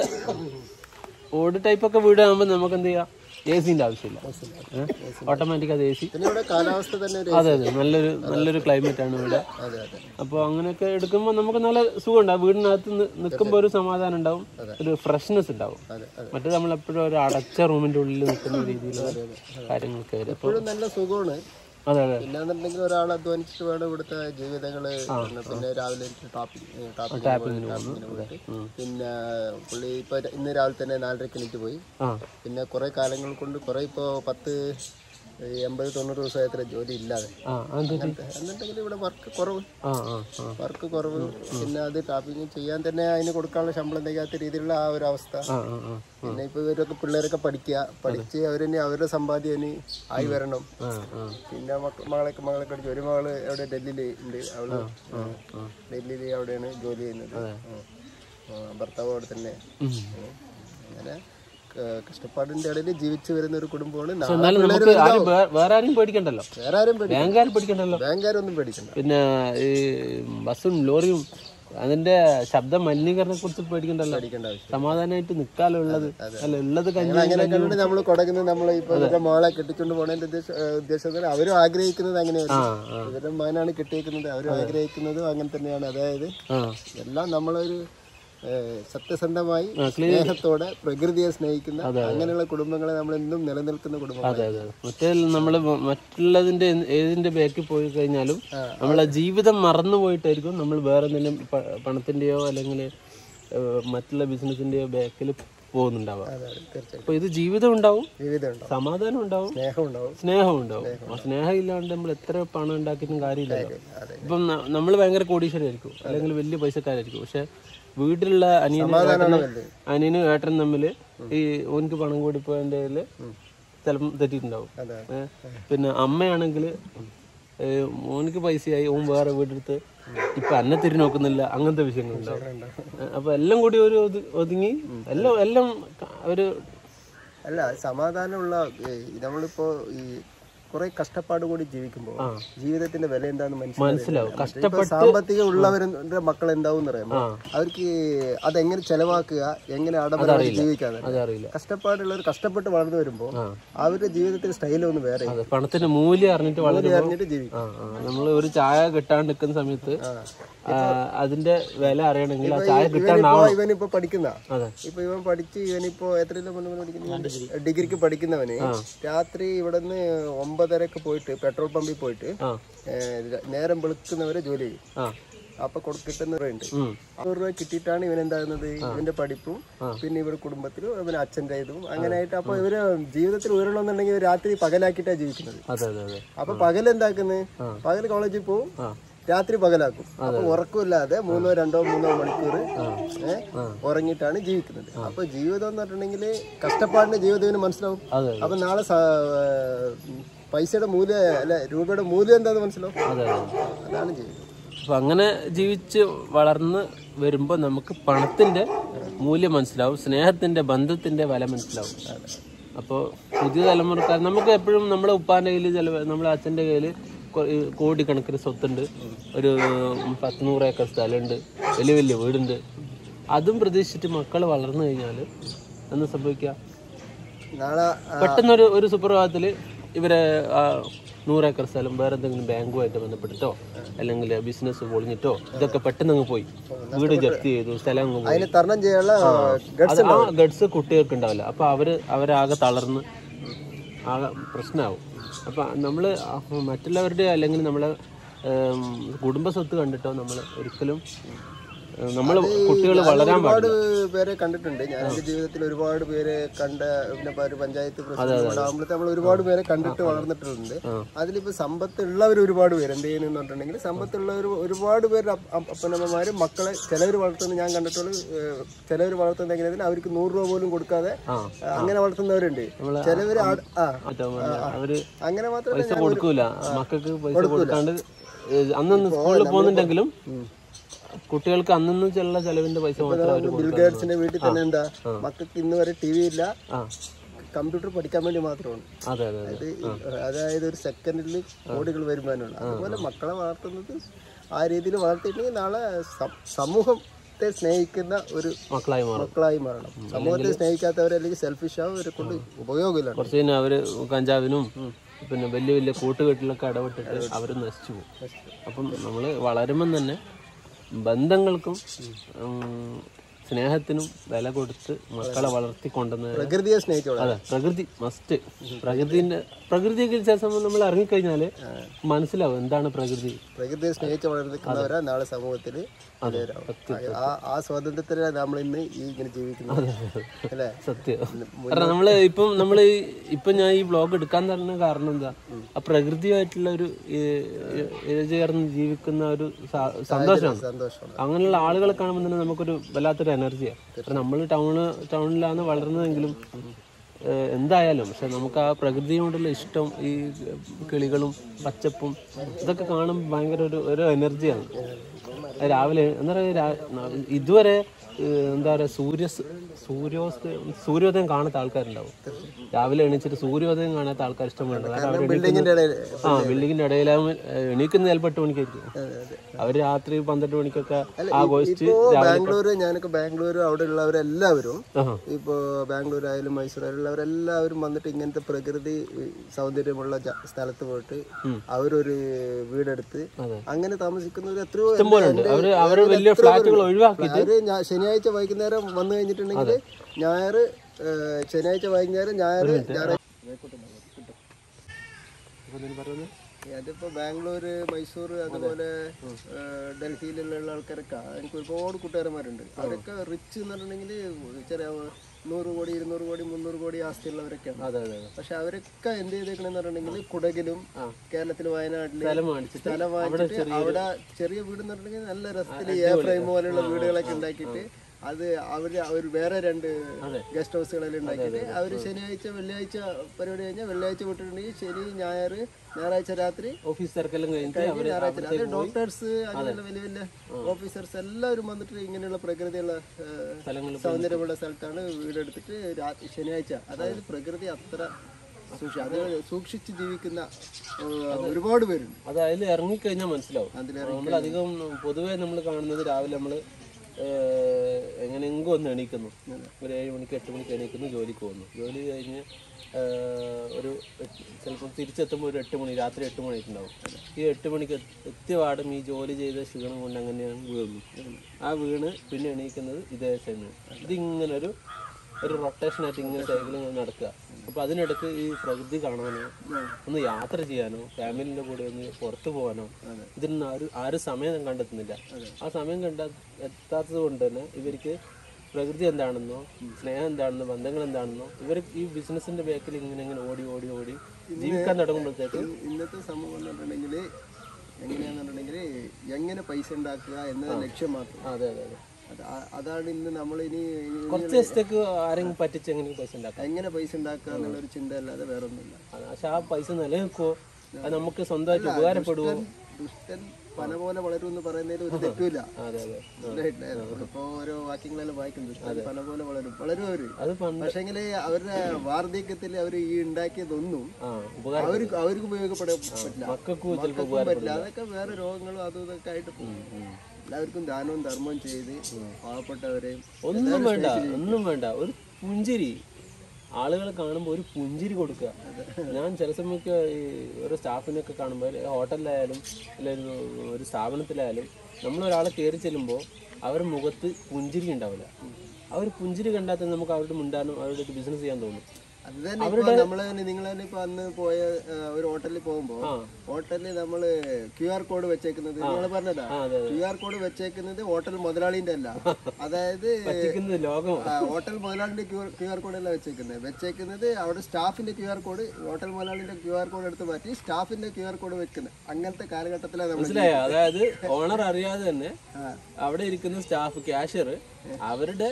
Speaker 1: ഓട് ടൈപ്പ് ഒക്കെ വീട് ആകുമ്പോ നമുക്ക് എന്ത് ചെയ്യാം എ സിന്റെ ആവശ്യമില്ല ഓട്ടോമാറ്റിക് അത് എ സി
Speaker 4: പിന്നെ ഇവിടെ കാലാവസ്ഥ തന്നെ ഒരു
Speaker 1: അതെ അതെ നല്ലൊരു നല്ലൊരു ക്ലൈമറ്റ് ആണ് ഇവിടെ
Speaker 4: അതെ അതെ
Speaker 1: അപ്പോൾ അങ്ങനെയൊക്കെ എടുക്കുമ്പോൾ നമുക്ക് നല്ല സുഖമുണ്ടാവും വീടിനകത്ത് നിൽക്കുമ്പോൾ ഒരു സമാധാനം ഉണ്ടാവും ഒരു ഫ്രഷ്നെസ് ഉണ്ടാവും
Speaker 4: അതെ അതെ
Speaker 1: മറ്റേ നമ്മൾ എപ്പോഴും ഒരു അടച്ച റൂമിന്റെ ഉള്ളിൽ നിൽക്കുന്ന രീതിയിലുള്ള കാര്യങ്ങളൊക്കെ വരും അപ്പോൾ
Speaker 4: എപ്പോഴും നല്ല സുഖമാണ്
Speaker 1: അതെ അതെ
Speaker 4: ഇല്ലാന്നുണ്ടെങ്കിൽ ഒരാൾ അധ്വാനിച്ചിട്ട് വേണം ഇവിടുത്തെ ജീവിതങ്ങള് പിന്നെ രാവിലെ ടാപ്പിംഗ് ടാപ്പിങ്ങിന് പോയിട്ട് പിന്നെ പുള്ളി ഇപ്പൊ ഇന്ന് രാവിലെ തന്നെ നാലരക്ക് എണീറ്റ് പോയി
Speaker 1: ആ
Speaker 4: പിന്നെ കുറെ കാലങ്ങൾ കൊണ്ട് കുറെ ഇപ്പോ പത്ത് എൺപത് തൊണ്ണൂറ് ദിവസമായത്ര ജോലി ഇല്ലാതെ
Speaker 1: ആ അതെന്താ
Speaker 4: എന്നുണ്ടെങ്കിൽ ഇവിടെ വർക്ക് കുറവ്
Speaker 1: ആ ആ ആ
Speaker 4: വർക്ക് കുറവ് പിന്നെ അത് ടാപ്പിംഗ് ചെയ്യാൻ തന്നെ അതിന് കൊടുക്കാനുള്ള ശമ്പളം തികയാത്ത രീതിയിലുള്ള ആ ഒരു അവസ്ഥ
Speaker 1: ആ ആ ആ
Speaker 4: പിന്നെ ഇപ്പൊ ഇവരൊക്കെ പിള്ളേരൊക്കെ പഠിക്കുക പഠിച്ച് അവരിനി അവരുടെ സമ്പാദ്യം ഇനി ആയി വരണം
Speaker 1: ആ ആ
Speaker 4: പിന്നെ മക്ക- മകളൊക്കെ മകളെ പഠിച്ചു ഒരു മകള് അവിടെ ഡൽഹിയിൽ ഉണ്ട് അവള് ഡൽഹിയിൽ അവിടെയാണ് ജോലി ചെയ്യുന്നത് ഉം. ആ, ഭർത്താവ് അവിടെ തന്നെ
Speaker 1: ഉം.
Speaker 4: ഉം. അങ്ങനെ ക- കഷ്ടപ്പാടിന്റെ ഇടയിൽ ജീവിച്ചു വരുന്ന ഒരു കുടുംബമാണ് നാളെ
Speaker 1: എന്നാലും നമുക്ക് ആരും വേ- വേറെ ആരും പേടിക്കണ്ടല്ലോ
Speaker 4: വേറെ ആരും പേടി
Speaker 1: ബാങ്കുകാർ പേടിക്കണ്ടല്ലോ
Speaker 4: ബാങ്കുകാരൊന്നും പേടിക്കണ്ട
Speaker 1: പിന്നെ ഈ ബസ്സും ലോറിയും അതിന്റെ ശബ്ദ മലിനീകരണത്തെ കുറിച്ച് പേടിക്കണ്ടല്ലോ
Speaker 4: പേടിക്കേണ്ട ആവശ്യം
Speaker 1: സമാധാനമായിട്ട് നിക്കാലോ ഉള്ളത് അല്ല ഉള്ളത് കഞ്ഞി
Speaker 4: അങ്ങനെ കണ്ടിട്ട് നമ്മൾ കൊടക്കുന്നത് നമ്മൾ ഇപ്പൊ ഇവരുടെ മോളെ കെട്ടിക്കൊണ്ട് പോണതിന്റെ ഉദ്ദേശം ഏഹ് ഉദ്ദേശത്തിൽ അവരും ആഗ്രഹിക്കുന്നത്
Speaker 1: ആ
Speaker 4: അങ്ങനെയായിരുന്നു
Speaker 1: ആ
Speaker 4: ഇവരുടെ മകനാണ് കിട്ടിയേക്കുന്നത് അവരും ആഗ്രഹിക്കുന്നതും അങ്ങനെ തന്നെയാണ് അതായത്
Speaker 1: ആ
Speaker 4: എല്ലാം നമ്മളൊരു ഏഹ്, സത്യസന്ധമായി
Speaker 1: ആ, clear.
Speaker 4: സ്നേഹത്തോടെ പ്രകൃതിയെ സ്നേഹിക്കുന്ന അങ്ങനെയുള്ള കുടുംബങ്ങളെ നമ്മൾ എന്നും നിലനിൽക്കുന്ന കുടുംബം
Speaker 1: അതെ അതെ മറ്റേ നമ്മള് മറ്റുള്ളതിന്റെ എന്ത്- ഏതിന്റെ ബാക്കിൽ പോയി കഴിഞ്ഞാലും നമ്മളെ ജീവിതം മറന്നു പോയിട്ടായിരിക്കും നമ്മൾ വേറെ എന്തെങ്കിലും പ- പണത്തിന്റെയോ അല്ലെങ്കിൽ മറ്റുള്ള ബിസിനസിന്റെയോ ബാക്കിൽ പോകുന്നുണ്ടാവുക
Speaker 4: തീർച്ചയായും
Speaker 1: അപ്പൊ ഇത് ജീവിതം ഉണ്ടാവും
Speaker 4: ജീവിതം ഉണ്ടാവും
Speaker 1: സമാധാനം ഉണ്ടാവും
Speaker 4: സ്നേഹം ഉണ്ടാവും
Speaker 1: സ്നേഹം ഉണ്ടാവും ആ സ്നേഹം ഇല്ലാണ്ട് നമ്മൾ എത്ര പണം ഉണ്ടാക്കിയിട്ടും കാര്യമില്ലല്ലോ
Speaker 4: അതെ.
Speaker 1: ഇപ്പം നമ്മൾ ഭയങ്കര കോടീശ്വരായിരിക്കും അല്ലെങ്കിൽ വലിയ പൈസക്കാരായിരിക്കും പക്ഷെ വീട്ടിലുള്ള അനിയനും
Speaker 4: സമാധാനമാണ്
Speaker 1: ഏട്ടനും-
Speaker 4: വലുത്
Speaker 1: അനിയനും ഏട്ടനും തമ്മിൽ ഈ ഓനിക്ക് പണം കൂടി പോയതിൻ്റെ ചിലപ്പം തെറ്റിയിട്ടുണ്ടാവും
Speaker 4: അതെ
Speaker 1: ഏ? പിന്നെ അമ്മയാണെങ്കിൽ ഓനിക്ക് പൈസയായി ഓൻ വേറെ വീടെടുത്ത് ഇപ്പൊ അന്നെ തിരി നോക്കുന്നില്ല അങ്ങനത്തെ വിഷയങ്ങളുണ്ടാവും ഏ, അപ്പൊ എല്ലാം കൂടി ഒരു ഒതു- ഒതുങ്ങി എല്ലാം എല്ലാം ക- ഒരു
Speaker 4: അല്ല സമാധാനമുള്ള ഏഹ്, നമ്മളിപ്പോ ഈ കുറെ കഷ്ടപ്പാട് കൂടി ജീവിക്കുമ്പോൾ ജീവിതത്തിന്റെ വില എന്താന്ന്
Speaker 1: മനസ്സിലാവും.
Speaker 4: ഇപ്പൊ സാമ്പത്തികം ഉള്ളവരുടെ മക്കൾ എന്താവും പറയുമ്പോ അവർക്ക് അതെങ്ങനെ ചെലവാക്കുക എങ്ങനെ ആഡംബരമായി ജീവിക്കാതെ
Speaker 1: അതറിയില്ല
Speaker 4: കഷ്ടപ്പാടുള്ളവർ കഷ്ടപ്പെട്ട് വളർന്നു വരുമ്പോൾ അവരുടെ ജീവിതത്തിന്റെ സ്റ്റൈലൊന്നും വേറെ
Speaker 1: അതെ പണത്തിന്റെ മൂല്യം അറിഞ്ഞിട്ട് വളരെ
Speaker 4: അറിഞ്ഞിട്ട് ജീവിക്കും
Speaker 1: ആ നമ്മൾ ഒരു ചായ കിട്ടാണ്ട് നിൽക്കുന്ന സമയത്ത് ആ, അതിന്റെ വില അറിയണമെങ്കിൽ ആ ചായ
Speaker 4: ഇവനിപ്പോ
Speaker 1: കിട്ടാണ്ടാവണം
Speaker 4: ഇവനിപ്പോ പഠിക്കുന്ന
Speaker 1: അതെ
Speaker 4: ഇപ്പൊ ഇവൻ പഠിച്ച് ഇവനിപ്പോ എത്രയിലും പഠിക്കുന്ന ഡിഗ്രിക്ക് പഠിക്കുന്നവന് രാത്രി ഇവിടുന്ന് ഒമ്പതരക്ക് പോയിട്ട് പെട്രോൾ പമ്പിൽ പോയിട്ട്
Speaker 1: ആ
Speaker 4: ഏഹ്, ര- നേരം വെളുക്കുന്നവരെ ജോലി ചെയ്യും
Speaker 1: ആ
Speaker 4: അപ്പൊ കൊടു- കിട്ടുന്ന ഉണ്ട്
Speaker 1: ഉം.
Speaker 4: നൂറ് രൂപ കിട്ടിയിട്ടാണ് ഇവൻ എന്താകുന്നത് ഇവന്റെ പഠിപ്പും പിന്നെ ഇവരുടെ കുടുംബത്തിലും ഇവന് അച്ഛൻ്റെ ഇതും അങ്ങനെ ആയിട്ട് അപ്പൊ ഇവര് ജീവിതത്തിൽ ഉയരണമെന്നുണ്ടെങ്കിൽ ഇവര് രാത്രി പകലാക്കിയിട്ടാണ് ജീവിക്കുന്നത്
Speaker 1: അതെ അതെ അതെ
Speaker 4: അപ്പൊ പകൽ എന്താക്കുന്നത് പകൽ കോളേജിൽ പോവും രാത്രി പകലാക്കും അപ്പൊ ഉറക്കമില്ലാതെ മൂന്നോ രണ്ടോ മൂന്നോ മണിക്കൂർ ഏഹ് ഉറങ്ങിയിട്ടാണ് ജീവിക്കുന്നത് അപ്പൊ ജീവിതം എന്ന് പറഞ്ഞിട്ടുണ്ടെങ്കിൽ കഷ്ടപ്പാടിന്റെ ജീവിതം ഇവന് മനസ്സിലാവും
Speaker 1: അതെ
Speaker 4: അപ്പൊ നാളെ സ- ഏഹ് പൈസയുടെ മൂല്യം അല്ലെ രൂപയുടെ മൂല്യം എന്താന്ന് മനസ്സിലാവും
Speaker 1: അതെ അതെ
Speaker 4: അതാണ് ജീവിതം
Speaker 1: അപ്പൊ അങ്ങനെ ജീവിച്ച് വളർന്ന് വരുമ്പോ നമുക്ക് പണത്തിന്റെ മൂല്യം മനസ്സിലാവും സ്നേഹത്തിന്റെ ബന്ധത്തിന്റെ വില മനസ്സിലാവും അപ്പോൾ പുതിയ തലമുറക്കാർ നമുക്ക് എപ്പോഴും നമ്മുടെ ഉപ്പാന്റെ കയ്യിൽ ചില നമ്മുടെ അച്ഛന്റെ കയ്യിൽ കോടിക്കണക്കിന് സ്വത്തുണ്ട് ഒരു പത്ത് നൂറ് ഏക്കർ സ്ഥലമുണ്ട് വലിയ വലിയ വീടുണ്ട് അതും പ്രതീക്ഷിച്ചിട്ട് മക്കൾ വളർന്നു കഴിഞ്ഞാൽ എന്താ സംഭവിക്കുക
Speaker 4: നാളെ ആ,
Speaker 1: പെട്ടെന്നൊരു ഒരു സുപ്രഭാതത്തിൽ ഇവരെ ആ, നൂറ് ഏക്കർ സ്ഥലം വേറെ എന്തെങ്കിലും ബാങ്കുമായിട്ട് ബന്ധപ്പെട്ടിട്ടോ അല്ലെങ്കിൽ ബിസിനസ് പൊളിഞ്ഞിട്ടോ ഇതൊക്കെ പെട്ടെന്ന് അങ്ങ് പോയി വീട് ജപ്തി ചെയ്തു സ്ഥലം അങ്ങ് പോയി
Speaker 4: അതിനെ തരണം ചെയ്യാനുള്ള ഗഡ്സ്
Speaker 1: അത് ആ ഗഡ്സ് കുട്ടികൾക്ക് ഉണ്ടാവില്ല അപ്പൊ അവര് അവരാകെ തളർന്ന് ആകെ പ്രശ്നമാവും അപ്പൊ നമ്മള് മറ്റുള്ളവരുടെ അല്ലെങ്കിൽ നമ്മളെ ഏം, കുടുംബ സ്വത്ത് കണ്ടിട്ടോ നമ്മൾ ഒരിക്കലും നമ്മൾ കുട്ടികൾ വളരാൻ
Speaker 4: ഒരുപാട്
Speaker 1: പാടില്ല
Speaker 4: പേരെ കണ്ടിട്ടുണ്ട് ഞാൻ എന്റെ ജീവിതത്തിൽ ഒരുപാട് പേരെ കണ്ട പിന്നെ ഇപ്പൊ ഒരു പഞ്ചായത്ത് പ്രസിഡന്റ് ആകുമ്പോഴത്തെ നമ്മൾ ഒരുപാട് പേരെ കണ്ടിട്ട് വളർന്നിട്ടുണ്ട് അതിലിപ്പോ സമ്പത്തുള്ളവർ ഒരുപാട് പേര് എന്ത് ചെയ്യുന്നു പറഞ്ഞിട്ടുണ്ടെങ്കിൽ സമ്പത്തുള്ളവർ ഒരുപാട് പേര് അപ്പ- അപ്പ- അപ്പനമ്മമാര് മക്കളെ ചിലവർ വളർത്തുന്നത് ഞാൻ കണ്ടിട്ടുള്ളൂ ചിലവർ വളർത്തുന്നത് എങ്ങനെയാ അവർക്ക് നൂറ് രൂപ പോലും കൊടുക്കാതെ
Speaker 1: ആ
Speaker 4: അങ്ങനെ വളർത്തുന്നവരുണ്ട് ചിലവര് ആ- ആ
Speaker 1: മറ്റേ അവര്
Speaker 4: അങ്ങനെ മാത്രമല്ല
Speaker 1: പൈസ കൊടുക്കൂല മക്കൾക്ക് പൈസ കൊടുക്കാണ്ട് ഏ, അന്നന്ന് സ്കൂളിൽ പോകുന്നുണ്ടെങ്കിലും കുട്ടികൾക്ക് അന്നന്ന് ചില ചെലവിന്റെ പൈസ മാത്രമേ അവര്
Speaker 4: ബിൽ
Speaker 1: കൊടുക്കാറുള്ളൂ.
Speaker 4: ഗേറ്റ്സിന്റെ വീട്ടിൽ തന്നെ എന്താ മക്കൾക്ക് ഇന്ന് വരെ ടി വി ഇല്ല
Speaker 1: ആ
Speaker 4: കമ്പ്യൂട്ടർ പഠിക്കാൻ വേണ്ടി മാത്രമാണ്
Speaker 1: അതെ അതെ അതെ
Speaker 4: ഇത് അതായത് ഒരു സെക്കൻഡിൽ കോടികൾ വരുമാനമുള്ള അതുപോലെ മക്കളെ വളർത്തുന്നത് ആ രീതിയിൽ വളർത്തിയിട്ടുണ്ടെങ്കിൽ നാളെ സം- സമൂഹത്തെ സ്നേഹിക്കുന്ന ഒരു
Speaker 1: മക്കളായി മാറും
Speaker 4: മക്കളായി മാറണം സമൂഹത്തെ സ്നേഹിക്കാത്തവരെ അല്ലെങ്കിൽ സെൽഫിഷ് ആവും അവരെ കൊണ്ട് ഉപയോഗമില്ല
Speaker 1: കുറച്ച് കഴിഞ്ഞാൽ അവര് കഞ്ചാവിനും പിന്നെ വലിയ വലിയ കൂട്ടുകെട്ടിലൊക്കെ ഇടപെട്ടിട്ട് അവർ നശിച്ചു പോകും അപ്പം നമ്മൾ വളരുമ്പം തന്നെ ബന്ധങ്ങൾക്കും ഉം, സ്നേഹത്തിനും വില കൊടുത്ത് മക്കളെ വളർത്തിക്കൊണ്ടുവന്ന്
Speaker 4: പ്രകൃതിയെ സ്നേഹിച്ചോളാം
Speaker 1: അതെ പ്രകൃതി മസ്റ്റ് പ്രകൃതിന്റെ പ്രകൃതിയെ ശേഷം നമ്മൾ ഇറങ്ങിക്കഴിഞ്ഞാല് മനസ്സിലാവും എന്താണ് പ്രകൃതി
Speaker 4: പ്രകൃതിയെ സ്നേഹിച്ച് വളർന്നിരിക്കുന്നവരാ നാളെ സമൂഹത്തിൽ ആ ആ സ്വാതന്ത്ര്യത്തിലാണ് നമ്മൾ ഇന്ന് ഈ ഇങ്ങനെ ജീവിക്കുന്നത് അല്ലേ
Speaker 1: സത്യം കാരണം നമ്മള് ഇപ്പം നമ്മള് ഈ- ഇപ്പൊ ഞാൻ ഈ വ്ലോഗ് എടുക്കാൻ തന്നെ കാരണം എന്താ ആ പ്രകൃതിയായിട്ടുള്ള ഒരു ഇഴചേർന്ന് ജീവിക്കുന്ന ഒരു സ- സന്തോഷമാണ്
Speaker 4: സന്തോഷമാണ്
Speaker 1: അങ്ങനെയുള്ള ആളുകളെ കാണുമ്പോൾ തന്നെ നമുക്കൊരു വല്ലാത്തൊരു എനർജിയാണ് കാരണം നമ്മൾ ടൗണ് ടൗണിലാണ് വളർന്നതെങ്കിലും ഏഹ്, എന്തായാലും പക്ഷെ നമുക്ക് ആ പ്രകൃതിയോടുള്ള ഇഷ്ടം ഈ കിളികളും പച്ചപ്പും ഇതൊക്കെ കാണുമ്പോൾ ഭയങ്കര ഒരു ഒരു എനർജിയാണ് രാവിലെ എന്താ പറയുക ഇതുവരെ ഏഹ്, എന്താ പറയുക സൂര്യ സൂര്യോദയം സൂര്യോദയം കാണാത്ത ആൾക്കാരുണ്ടാവും രാവിലെ എണീച്ചിട്ട് സൂര്യോദയം കാണാത്ത ആൾക്കാർ ഇഷ്ടമുണ്ട് കാരണം അവർ
Speaker 4: ബിൽഡിങ്ങിന്റെ ഇടയിൽ
Speaker 1: ആ ബിൽഡിങ്ങിന്റെ ഇടയിലാകുമ്പോൾ എണീക്കുന്ന ചിലപ്പോൾ എട്ട് മണിക്കായിരിക്കും അവർ രാത്രി പന്ത്രണ്ട് മണിക്കൊക്കെ ആഘോഷിച്ച്
Speaker 4: ഇപ്പോ ബാംഗ്ലൂർ ഞാനൊക്കെ ബാംഗ്ലൂർ അവിടെ ഉള്ളവരെല്ലാവരും
Speaker 1: ആഹാ.
Speaker 4: ഇപ്പോ ബാംഗ്ലൂർ ആയാലും മൈസൂർ ആയാലും ഉള്ളവരെല്ലാവരും വന്നിട്ട് ഇങ്ങനത്തെ പ്രകൃതി സൗന്ദര്യമുള്ള ജ- സ്ഥലത്ത് പോയിട്ട് അവരൊരു വീടെടുത്ത് അങ്ങനെ താമസിക്കുന്നവർ എത്രയോ
Speaker 1: ഇഷ്ടംപോലെ ഉണ്ട് അവര് അവര് വലിയ ഫ്ലാറ്റുകൾ ഒഴിവാക്കിയിട്ട്
Speaker 4: അവര് ഞാ- ശനിയാഴ്ച വൈകുന്നേരം വന്നു കഴിഞ്ഞിട്ടുണ്ടെങ്കിൽ ഞായർ ഏഹ്, ശനിയാഴ്ച വൈകുന്നേരം ഞായർ ഞായറാഴ്ച അതിപ്പോ ബാംഗ്ലൂര് മൈസൂർ അതുപോലെ ഏഹ്, ഡൽഹിയിലുള്ള ആൾക്കാരൊക്കെ എനിക്ക് ഒരുപാട് കൂട്ടുകാരന്മാരുണ്ട് അവരൊക്കെ റിച്ച് എന്ന് പറഞ്ഞിട്ടുണ്ടെങ്കിൽ ചെറിയ നൂറ് കോടി ഇരുന്നൂറ് കോടി മുന്നൂറ് കോടി ആസ്തിയുള്ളവരൊക്കെയാണ്
Speaker 1: അതെ അതെ അതെ
Speaker 4: പക്ഷെ അവരൊക്കെ എന്ത് ചെയ്തേക്കണെന്ന് പറഞ്ഞിട്ടുണ്ടെങ്കിൽ കുടകിലും കേരളത്തിൽ വയനാട്ടില്
Speaker 1: സ്ഥലം മേടിച്ചിട്ട്
Speaker 4: സ്ഥലം വാങ്ങിച്ചിട്ട് അവിടെ ചെറിയ വീട് എന്ന് പറഞ്ഞിട്ടുണ്ടെങ്കിൽ നല്ല രസത്തിൽ എ ഫ്രെയിം പോലെയുള്ള വീടുകളൊക്കെ ഉണ്ടാക്കിയിട്ട് അത് അവര് അവർ വേറെ രണ്ട് ഗസ്റ്റ് ഹൗസുകളിൽ ഉണ്ടാക്കിയിട്ട് അവര് ശനിയാഴ്ച വെള്ളിയാഴ്ച പരിപാടി കഴിഞ്ഞാൽ വെള്ളിയാഴ്ച വിട്ടിട്ടുണ്ടെങ്കിൽ ശനി ഞായർ ഞായറാഴ്ച രാത്രി
Speaker 1: ഓഫീസ് തിരക്കെല്ലാം കഴിഞ്ഞിട്ട്
Speaker 4: കഴിഞ്ഞ്
Speaker 1: അവര്
Speaker 4: ഞായറാഴ്ച രാത്രി ഡോക്ടേഴ്സ് അങ്ങനെയുള്ള വലിയ വലിയ ഓഫീസേഴ്സ് എല്ലാവരും വന്നിട്ട് ഇങ്ങനെയുള്ള പ്രകൃതിയുള്ള ഏഹ്,
Speaker 1: സ്ഥലങ്ങളിൽ
Speaker 4: സൗന്ദര്യമുള്ള സ്ഥലത്താണ് വീടെടുത്തിട്ട് രാത്രി ശനിയാഴ്ച അതായത് പ്രകൃതി അത്ര സൂക്ഷി അത് സൂക്ഷിച്ച് ജീവിക്കുന്ന ഏഹ്, ഒരുപാട് പേരുണ്ട്
Speaker 1: അത് അതിൽ ഇറങ്ങിക്കഴിഞ്ഞാൽ മനസ്സിലാവും നമ്മൾ അധികം പൊതുവെ നമ്മൾ കാണുന്നത് രാവിലെ നമ്മൾ എങ്ങനെയെങ്കിലും ഒന്ന് എണീക്കുന്നു ഒരു ഏഴ് മണിക്ക് എട്ട് മണിക്ക് എണീക്കുന്നു ജോലിക്ക് പോകുന്നു ജോലി കഴിഞ്ഞ് ഏഹ്, ഒരു എട്ട്- ചിലപ്പോൾ തിരിച്ചെത്തുമ്പോൾ ഒരു എട്ട് മണി രാത്രി എട്ട് മണി ആയിട്ടുണ്ടാവും ഈ എട്ട് മണിക്ക് എത്തി- എത്തിയപാടും ഈ ജോലി ചെയ്ത ക്ഷീണം കൊണ്ട് അങ്ങനെയാണ് വീഴുന്നു ആ വീണ് പിന്നെ എണീക്കുന്നത് ഇതേ സമയം ഇതിങ്ങനെ ഒരു ഒരു റൊട്ടേഷൻ ആയിട്ട് ഇങ്ങനെ സൈക്കിൾ ഇങ്ങനെ നടക്കുക അപ്പൊ അതിനിടക്ക് ഈ പ്രകൃതി കാണാനോ ഒന്ന് യാത്ര ചെയ്യാനോ ഫാമിലിന്റെ കൂടെ ഒന്ന് പുറത്തു പോകാനോ ഇതിനൊന്നും ആരും ആരും സമയം കണ്ടെത്തുന്നില്ല ആ സമയം കണ്ട എത്താത്തത് കൊണ്ട് തന്നെ ഇവർക്ക് പ്രകൃതി എന്താണെന്നോ സ്നേഹം എന്താണെന്നോ ബന്ധങ്ങൾ എന്താണെന്നോ ഇവർ ഈ ബിസിനസിന്റെ ബാക്കിൽ ഇങ്ങനെ ഇങ്ങനെ ഓടി ഓടി ഓടി ജീവിക്കാൻ തുടങ്ങുമ്പോഴത്തേക്ക്
Speaker 4: ഇ- ഇന്നത്തെ സംഭവം എന്ന് പറഞ്ഞിട്ടുണ്ടെങ്കിൽ എങ്ങനെയാന്ന് പറഞ്ഞിട്ടുണ്ടെങ്കിൽ എങ്ങനെ പൈസ ഉണ്ടാക്കുക എന്നത് ലക്ഷ്യം മാത്രം
Speaker 1: അതെ അതെ അതെ
Speaker 4: അത് ആ- അതാണ് ഇന്ന് നമ്മൾ ഇനി ഇനി
Speaker 1: കുറച്ച് ദിവസത്തേക്ക് ആരെങ്കിലും പറ്റിച്ച് എങ്ങനെ പൈസ ഉണ്ടാക്കാം
Speaker 4: എങ്ങനെ പൈസ ഉണ്ടാക്കുക എന്നുള്ള ഒരു ചിന്ത അല്ലാതെ വേറെ ഒന്നുമില്ല
Speaker 1: അത് പക്ഷെ ആ പൈസ നിലനിൽക്കുമോ അത് നമുക്ക് സ്വന്തമായിട്ട് ഉപകാരപ്പെടുമോ
Speaker 4: ദുഷ്ടൻ പന പോലെ വളരും എന്ന് പറയുന്നതിൽ ഒരു തെറ്റുമില്ല
Speaker 1: അതെ അതെ
Speaker 4: ഇപ്പൊ ഓരോ വാക്യങ്ങളെല്ലാം വായിക്കും ദുഷ്ടൻ പന പോലെ വളരും വളരും അവര്
Speaker 1: അത് പണ്ട്
Speaker 4: പക്ഷെങ്കിൽ അവരുടെ വാർദ്ധക്യത്തിൽ അവർ ഈ ഉണ്ടാക്കിയതൊന്നും
Speaker 1: ആ ഉപകാരം
Speaker 4: അവർക്ക് അവർക്ക് ഉപയോഗപ്പെടാൻ പറ്റില്ല
Speaker 1: മക്കൾക്കും ചിലപ്പോൾ
Speaker 4: മക്കൾക്കും പറ്റില്ല അതൊക്കെ വേറെ രോഗങ്ങളും അതും ഇതൊക്കെ ആയിട്ട് പോകും എല്ലാവർക്കും ദാനവും ധർമ്മവും ചെയ്ത് പാവപ്പെട്ടവരെയും
Speaker 1: ഒന്നും വേണ്ട ഒന്നും വേണ്ട ഒരു പുഞ്ചിരി ആളുകളെ കാണുമ്പോൾ ഒരു പുഞ്ചിരി കൊടുക്കുക ഞാൻ ചില സമയമൊക്കെ ഈ ഓരോ സ്റ്റാഫിനൊക്കെ കാണുമ്പോൾ ഹോട്ടലിലായാലും അല്ലെങ്കിൽ ഒരു സ്ഥാപനത്തിലായാലും നമ്മൾ ഒരാളെ കയറി ചെല്ലുമ്പോൾ അവരുടെ മുഖത്ത് പുഞ്ചിരി ഉണ്ടാവില്ല ആ ഒരു പുഞ്ചിരി കണ്ടാൽ തന്നെ നമുക്ക് അവരുടെ മുണ്ടാനും അവരുടെ ബിസിനസ് ചെയ്യാൻ തോന്നും
Speaker 4: അത് തന്നെ ഇപ്പൊ നമ്മള് തന്നെ നിങ്ങൾ തന്നെ ഇപ്പൊ അന്ന് പോയ ആ, ഒരു ഹോട്ടലിൽ പോകുമ്പോ ഹോട്ടലിൽ നമ്മള് ക്യു ആർ കോഡ് വെച്ചേക്കുന്നത് നിങ്ങൾ പറഞ്ഞതാ
Speaker 1: ആ, അതെ,
Speaker 4: ക്യു ആർ കോഡ് വെച്ചേക്കുന്നത് ഹോട്ടൽ മുതലാളിന്റെ അല്ല അതായത്
Speaker 1: പറ്റിക്കുന്നത് ലോകം
Speaker 4: ആ, ഹോട്ടൽ മുതലാളിന്റെ ക്യു ആർ കോഡ് അല്ല വെച്ചേക്കുന്നത് വെച്ചേക്കുന്നത് അവിടെ സ്റ്റാഫിന്റെ ക്യു ആർ കോഡ് ഹോട്ടൽ മുതലാളിന്റെ ക്യു ആർ കോഡ് എടുത്ത് മാറ്റി സ്റ്റാഫിന്റെ ക്യു ആർ കോഡ് വെക്കുന്നത് അങ്ങനത്തെ കാലഘട്ടത്തിലാണ് നമ്മൾ
Speaker 1: മനസ്സിലായോ അതായത് ഓണർ അറിയാതെ തന്നെ അവിടെ ഇരിക്കുന്ന സ്റ്റാഫ് ക്യാഷ്യർ അവരുടെ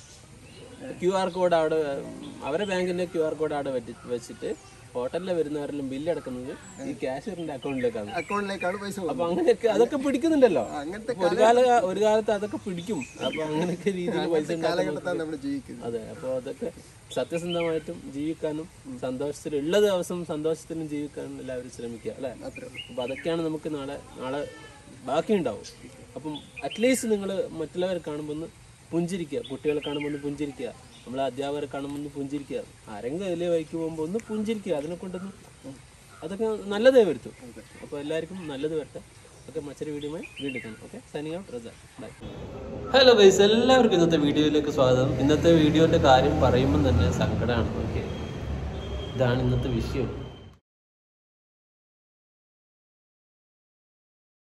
Speaker 1: ക്യു ആർ കോഡ് അവിടെ അവരുടെ ബാങ്കിന്റെ ക്യു ആർ കോഡ് അവിടെ വെച്ച് വെച്ചിട്ട് ഹോട്ടലിൽ വരുന്നവരെല്ലാം ബില്ല് അടക്കുന്നത് ഈ ക്യാഷ്യറിന്റെ അക്കൗണ്ടിലേക്കാണ്
Speaker 4: അക്കൗണ്ടിലേക്കാണ് പൈസ പോകുന്നത്
Speaker 1: അപ്പൊ അങ്ങനെയൊക്കെ അതൊക്കെ പിടിക്കുന്നുണ്ടല്ലോ
Speaker 4: അങ്ങനത്തെ
Speaker 1: അപ്പൊ ഒരു കാല ഒരു കാലത്ത് അതൊക്കെ പിടിക്കും അപ്പൊ അങ്ങനെയൊക്കെ രീതിയിൽ പൈസ ഉണ്ടാക്കാൻ
Speaker 4: കാലഘട്ടത്താണ് നമ്മൾ ജീവിക്കുന്നത്
Speaker 1: അതെ അപ്പോൾ അതൊക്കെ സത്യസന്ധമായിട്ടും ജീവിക്കാനും സന്തോഷത്തിൽ ഉള്ള ദിവസം സന്തോഷത്തിലും ജീവിക്കാനും എല്ലാവരും ശ്രമിക്കുക അല്ലേ അപ്പോൾ അതൊക്കെയാണ് നമുക്ക് നാളെ നാളെ ബാക്കിയുണ്ടാവും അപ്പം അറ്റ്ലീസ്റ്റ് നിങ്ങൾ മറ്റുള്ളവരെ കാണുമ്പോൾ ഒന്ന് പുഞ്ചിരിക്കുക കുട്ടികളെ കാണുമ്പോൾ ഒന്ന് പുഞ്ചിരിക്കുക നമ്മളെ അധ്യാപകരെ കാണുമ്പോൾ ഒന്ന് പുഞ്ചിരിക്കുക ആരെങ്കിലും അതിലെ വഴിക്ക് പോകുമ്പോൾ ഒന്ന് പുഞ്ചിരിക്കുക അതിനെ കൊണ്ടൊന്ന് അതൊക്കെ നല്ലതേ വരുത്തും അപ്പോൾ എല്ലാവർക്കും നല്ലത് വരട്ടെ ഓക്കെ മറ്റൊരു വീഡിയോയുമായി വീണ്ടും കാണാം okay signing out Raza bye hello guys എല്ലാവർക്കും ഇന്നത്തെ വീഡിയോയിലേക്ക് സ്വാഗതം ഇന്നത്തെ വീഡിയോന്റെ കാര്യം പറയുമ്പോൾ തന്നെ സങ്കടമാണ് ഓക്കെ ഇതാണ് ഇന്നത്തെ വിഷയം